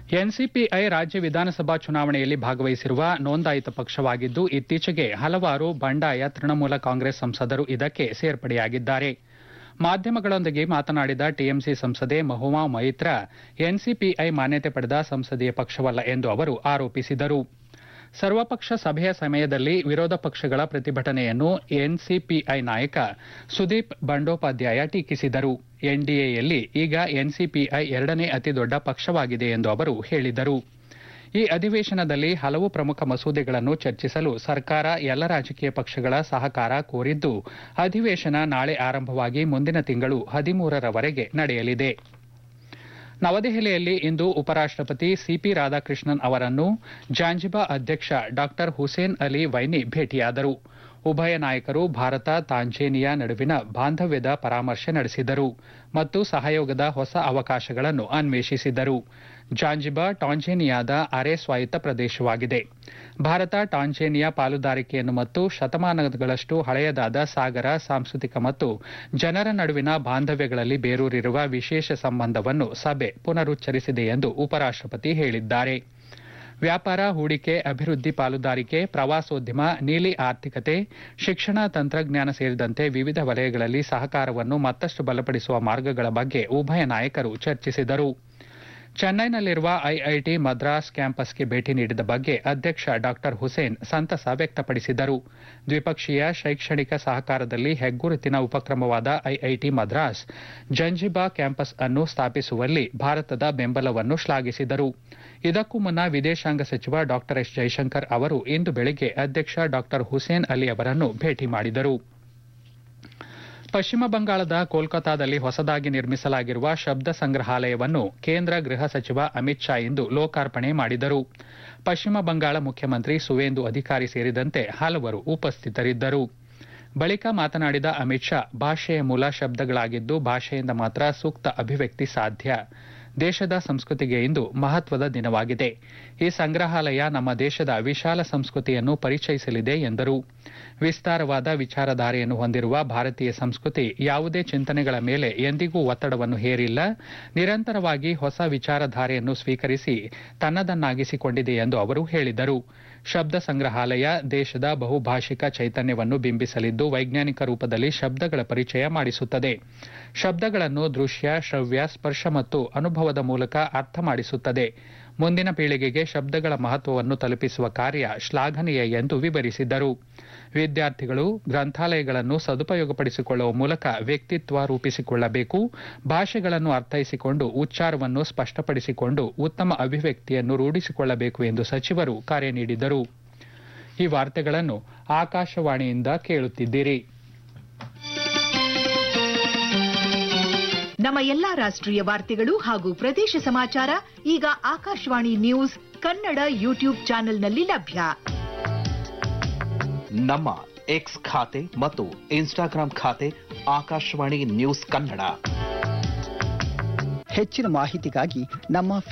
NCPI ರಾಜ್ಯ ವಿಧಾನಸಭಾ ಚುನಾವಣೆಯಲ್ಲಿ ಭಾಗವಹಿಸಿರುವ ನೋಂದಾಯಿತ ಪಕ್ಷವಾಗಿದ್ದು ಇತ್ತೀಚೆಗೆ ಹಲವಾರು ಬಂಡಾಯ ತೃಣಮೂಲ ಕಾಂಗ್ರೆಸ್ ಸಂಸದರು ಇದಕ್ಕೆ ಸೇರ್ಪಡೆಯಾಗಿದ್ದಾರೆ ಮಾಧ್ಯಮಗಳೊಂದಿಗೆ ಮಾತನಾಡಿದ ಟಿಎಂಸಿ ಸಂಸದೆ ಮಹುಮಾ ಮೈತ್ರ ಎನ್ಸಿಪಿಐ ಮಾನ್ಯತೆ ಪಡೆದ ಸಂಸದೀಯ ಪಕ್ಷವಲ್ಲ ಎಂದು ಅವರು ಆರೋಪಿಸಿದರು ಸರ್ವಪಕ್ಷ ಸಭೆಯ ಸಮಯದಲ್ಲಿ ವಿರೋಧ ಪಕ್ಷಗಳ ಪ್ರತಿಭಟನೆಯನ್ನು ಎನ್ಸಿಪಿಐ ನಾಯಕ ಸುದೀಪ್ ಬಂಡೋಪಾಧ್ಯಾಯ ಟೀಕಿಸಿದರು ಎನ್ಡಿಎಯಲ್ಲಿ ಈಗ ಎನ್ಸಿಪಿಐ ಎರಡನೇ ಅತಿದೊಡ್ಡ ಪಕ್ಷವಾಗಿದೆ ಎಂದು ಅವರು ಹೇಳಿದರು ಈ ಅಧಿವೇಶನದಲ್ಲಿ ಹಲವು ಪ್ರಮುಖ ಮಸೂದೆಗಳನ್ನು ಚರ್ಚಿಸಲು ಸರ್ಕಾರ ಎಲ್ಲ ರಾಜಕೀಯ ಪಕ್ಷಗಳ ಸಹಕಾರ ಕೋರಿದ್ದು ಅಧಿವೇಶನ ನಾಳೆ ಆರಂಭವಾಗಿ ಮುಂದಿನ ತಿಂಗಳು ಹದಿಮೂರರವರೆಗೆ ನಡೆಯಲಿದೆ ನವದೆಹಲಿಯಲ್ಲಿ ಇಂದು ಉಪರಾಷ್ಟಪತಿ ಸಿಪಿ ರಾಧಾಕೃಷ್ಣನ್ ಅವರನ್ನು ಜಾಂಜಿಬಾ ಅಧ್ಯಕ್ಷ ಡಾ ಹುಸೇನ್ ಅಲಿ ವೈನಿ ಭೇಟಿಯಾದರು ಉಭಯ ನಾಯಕರು ಭಾರತ ತಾಂಜೇನಿಯಾ ನಡುವಿನ ಬಾಂಧವ್ಯದ ಪರಾಮರ್ಶೆ ನಡೆಸಿದರು ಮತ್ತು ಸಹಯೋಗದ ಹೊಸ ಅವಕಾಶಗಳನ್ನು ಅನ್ವೇಷಿಸಿದರು ಜಾಂಜಿಬಾ ಟಾಂಜೇನಿಯಾದ ಅರೆ ಸ್ವಾಯತ್ತ ಪ್ರದೇಶವಾಗಿದೆ ಭಾರತ ಟಾಂಜೇನಿಯಾ ಪಾಲುದಾರಿಕೆಯನ್ನು ಮತ್ತು ಶತಮಾನಗಳಷ್ಟು ಹಳೆಯದಾದ ಸಾಗರ ಸಾಂಸ್ಕೃತಿಕ ಮತ್ತು ಜನರ ನಡುವಿನ ಬಾಂಧವ್ಯಗಳಲ್ಲಿ ಬೇರೂರಿರುವ ವಿಶೇಷ ಸಂಬಂಧವನ್ನು ಸಭೆ ಪುನರುಚ್ಚರಿಸಿದೆ ಎಂದು ಉಪರಾಷ್ಟಪತಿ ಹೇಳಿದ್ದಾರೆ ವ್ಯಾಪಾರ ಹೂಡಿಕೆ ಅಭಿವೃದ್ಧಿ ಪಾಲುದಾರಿಕೆ ಪ್ರವಾಸೋದ್ಯಮ ನೀಲಿ ಆರ್ಥಿಕತೆ ಶಿಕ್ಷಣ ತಂತ್ರಜ್ಞಾನ ಸೇರಿದಂತೆ ವಿವಿಧ ವಲಯಗಳಲ್ಲಿ ಸಹಕಾರವನ್ನು ಮತ್ತಷ್ಟು ಬಲಪಡಿಸುವ ಮಾರ್ಗಗಳ ಬಗ್ಗೆ ಉಭಯ ನಾಯಕರು ಚರ್ಚಿಸಿದರು ಚೆನ್ನೈನಲ್ಲಿರುವ ಐಐಟಿ ಮದ್ರಾಸ್ ಕ್ಯಾಂಪಸ್ಗೆ ಭೇಟಿ ನೀಡಿದ ಬಗ್ಗೆ ಅಧ್ಯಕ್ಷ ಡಾ ಹುಸೇನ್ ಸಂತಸ ವ್ಯಕ್ತಪಡಿಸಿದರು ದ್ವಿಪಕ್ಷೀಯ ಶೈಕ್ಷಣಿಕ ಸಹಕಾರದಲ್ಲಿ ಹೆಗ್ಗುರುತಿನ ಉಪಕ್ರಮವಾದ ಐಐಟಿ ಮದ್ರಾಸ್ ಜಂಜಿಬಾ ಕ್ಯಾಂಪಸ್ ಅನ್ನು ಸ್ಥಾಪಿಸುವಲ್ಲಿ ಭಾರತದ ಬೆಂಬಲವನ್ನು ಶ್ಲಾಘಿಸಿದರು ಇದಕ್ಕೂ ಮುನ್ನ ವಿದೇಶಾಂಗ ಸಚಿವ ಡಾ ಎಸ್ ಜೈಶಂಕರ್ ಅವರು ಇಂದು ಬೆಳಗ್ಗೆ ಅಧ್ಯಕ್ಷ ಡಾ ಹುಸೇನ್ ಅಲಿ ಅವರನ್ನು ಭೇಟಿ ಮಾಡಿದರು ಪಶ್ಚಿಮ ಬಂಗಾಳದ ಕೋಲ್ಕತಾದಲ್ಲಿ ಹೊಸದಾಗಿ ನಿರ್ಮಿಸಲಾಗಿರುವ ಶಬ್ದ ಸಂಗ್ರಹಾಲಯವನ್ನು ಕೇಂದ್ರ ಗೃಹ ಸಚಿವ ಅಮಿತ್ ಶಾ ಇಂದು ಲೋಕಾರ್ಪಣೆ ಮಾಡಿದರು ಪಶ್ಚಿಮ ಬಂಗಾಳ ಮುಖ್ಯಮಂತ್ರಿ ಸುವೇಂದು ಅಧಿಕಾರಿ ಸೇರಿದಂತೆ ಹಲವರು ಉಪಸ್ಥಿತರಿದ್ದರು ಬಳಿಕ ಮಾತನಾಡಿದ ಅಮಿತ್ ಶಾ ಭಾಷೆಯ ಮೂಲ ಶಬ್ದಗಳಾಗಿದ್ದು ಭಾಷೆಯಿಂದ ಮಾತ್ರ ಸೂಕ್ತ ಅಭಿವ್ಯಕ್ತಿ ಸಾಧ್ಯ ದೇಶದ ಸಂಸ್ಕೃತಿಗೆ ಇಂದು ಮಹತ್ವದ ದಿನವಾಗಿದೆ ಈ ಸಂಗ್ರಹಾಲಯ ನಮ್ಮ ದೇಶದ ವಿಶಾಲ ಸಂಸ್ಕೃತಿಯನ್ನು ಪರಿಚಯಿಸಲಿದೆ ಎಂದರು ವಿಸ್ತಾರವಾದ ವಿಚಾರಧಾರೆಯನ್ನು ಹೊಂದಿರುವ ಭಾರತೀಯ ಸಂಸ್ಕೃತಿ ಯಾವುದೇ ಚಿಂತನೆಗಳ ಮೇಲೆ ಎಂದಿಗೂ ಒತ್ತಡವನ್ನು ಹೇರಿಲ್ಲ ನಿರಂತರವಾಗಿ ಹೊಸ ವಿಚಾರಧಾರೆಯನ್ನು ಸ್ವೀಕರಿಸಿ ತನ್ನದನ್ನಾಗಿಸಿಕೊಂಡಿದೆ ಎಂದು ಅವರು ಹೇಳಿದರು ಶಬ್ದ ಸಂಗ್ರಹಾಲಯ ದೇಶದ ಬಹುಭಾಷಿಕ ಚೈತನ್ಯವನ್ನು ಬಿಂಬಿಸಲಿದ್ದು ವೈಜ್ಞಾನಿಕ ರೂಪದಲ್ಲಿ ಶಬ್ದಗಳ ಪರಿಚಯ ಮಾಡಿಸುತ್ತದೆ ಶಬ್ದಗಳನ್ನು ದೃಶ್ಯ ಶ್ರವ್ಯ ಸ್ಪರ್ಶ ಮತ್ತು ಅನುಭವದ ಮೂಲಕ ಅರ್ಥ ಮಾಡಿಸುತ್ತದೆ ಮುಂದಿನ ಪೀಳಿಗೆಗೆ ಶಬ್ದಗಳ ಮಹತ್ವವನ್ನು ತಲುಪಿಸುವ ಕಾರ್ಯ ಶ್ಲಾಘನೀಯ ಎಂದು ವಿವರಿಸಿದರು ವಿದ್ಯಾರ್ಥಿಗಳು ಗ್ರಂಥಾಲಯಗಳನ್ನು ಸದುಪಯೋಗಪಡಿಸಿಕೊಳ್ಳುವ ಮೂಲಕ ವ್ಯಕ್ತಿತ್ವ ರೂಪಿಸಿಕೊಳ್ಳಬೇಕು ಭಾಷೆಗಳನ್ನು ಅರ್ಥೈಸಿಕೊಂಡು ಉಚ್ಚಾರವನ್ನು ಸ್ಪಷ್ಟಪಡಿಸಿಕೊಂಡು ಉತ್ತಮ ಅಭಿವ್ಯಕ್ತಿಯನ್ನು ರೂಢಿಸಿಕೊಳ್ಳಬೇಕು ಎಂದು ಸಚಿವರು ಕರೆ ನೀಡಿದರು ಈ ವಾರ್ತೆಗಳನ್ನು ಆಕಾಶವಾಣಿಯಿಂದ ಕೇಳುತ್ತಿದ್ದೀರಿ ನಮ್ಮ ಎಲ್ಲಾ ರಾಷ್ಟ್ರೀಯ ವಾರ್ತೆಗಳು ಹಾಗೂ ಪ್ರದೇಶ ಸಮಾಚಾರ ಈಗ ಆಕಾಶವಾಣಿ ನ್ಯೂಸ್ ಕನ್ನಡ ಯೂಟ್ಯೂಬ್ ಚಾನೆಲ್ನಲ್ಲಿ ಲಭ್ಯ ನಮ್ಮ ಎಕ್ಸ್ ಖಾತೆ ಮತ್ತು ಇನ್ಸ್ಟಾಗ್ರಾಂ ಖಾತೆ ಆಕಾಶವಾಣಿ ನ್ಯೂಸ್ ಕನ್ನಡ ಹೆಚ್ಚಿನ ಮಾಹಿತಿಗಾಗಿ ನಮ್ಮ